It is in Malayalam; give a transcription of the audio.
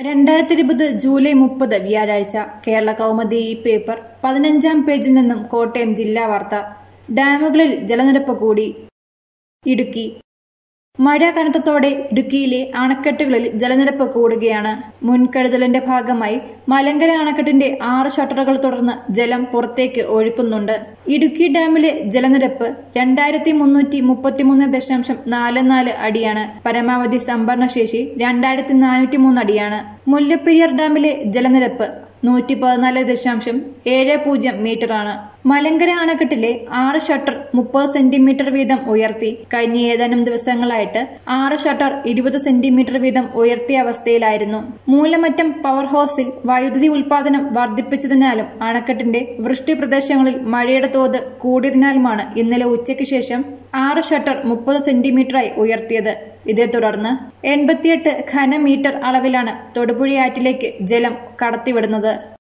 രണ്ടായിരത്തി ഇരുപത് ജൂലൈ മുപ്പത് വ്യാഴാഴ്ച കേരള കൗമുദി ഈ പേപ്പർ പതിനഞ്ചാം പേജിൽ നിന്നും കോട്ടയം ജില്ലാ വാർത്ത ഡാമുകളിൽ ജലനിരപ്പ് കൂടി ഇടുക്കി മഴ കനത്തതോടെ ഇടുക്കിയിലെ അണക്കെട്ടുകളിൽ ജലനിരപ്പ് കൂടുകയാണ് മുൻകരുതലിന്റെ ഭാഗമായി മലങ്കര അണക്കെട്ടിന്റെ ആറ് ഷട്ടറുകൾ തുടർന്ന് ജലം പുറത്തേക്ക് ഒഴുക്കുന്നുണ്ട് ഇടുക്കി ഡാമിലെ ജലനിരപ്പ് രണ്ടായിരത്തി മുന്നൂറ്റി മുപ്പത്തിമൂന്ന് ദശാംശം നാല് നാല് അടിയാണ് പരമാവധി സംഭരണശേഷി രണ്ടായിരത്തി നാനൂറ്റി മൂന്ന് അടിയാണ് മുല്ലപ്പെരിയാർ ഡാമിലെ ജലനിരപ്പ് നൂറ്റി പതിനാല് ദശാംശം ഏഴ് പൂജ്യം മീറ്ററാണ് മലങ്കര അണക്കെട്ടിലെ ആറ് ഷട്ടർ മുപ്പത് സെന്റിമീറ്റർ വീതം ഉയർത്തി കഴിഞ്ഞ ഏതാനും ദിവസങ്ങളായിട്ട് ആറ് ഷട്ടർ ഇരുപത് സെന്റിമീറ്റർ വീതം ഉയർത്തിയ അവസ്ഥയിലായിരുന്നു മൂലമറ്റം പവർ ഹൗസിൽ വൈദ്യുതി ഉൽപാദനം വർദ്ധിപ്പിച്ചതിനാലും അണക്കെട്ടിന്റെ വൃഷ്ടി പ്രദേശങ്ങളിൽ മഴയുടെ തോത് കൂടിയതിനാലുമാണ് ഇന്നലെ ഉച്ചയ്ക്ക് ശേഷം ആറ് ഷട്ടർ മുപ്പത് സെന്റിമീറ്ററായി ഉയർത്തിയത് ഇതേ തുടർന്ന് എൺപത്തിയെട്ട് ഘനമീറ്റർ അളവിലാണ് തൊടുപുഴയാറ്റിലേക്ക് ജലം കടത്തിവിടുന്നത്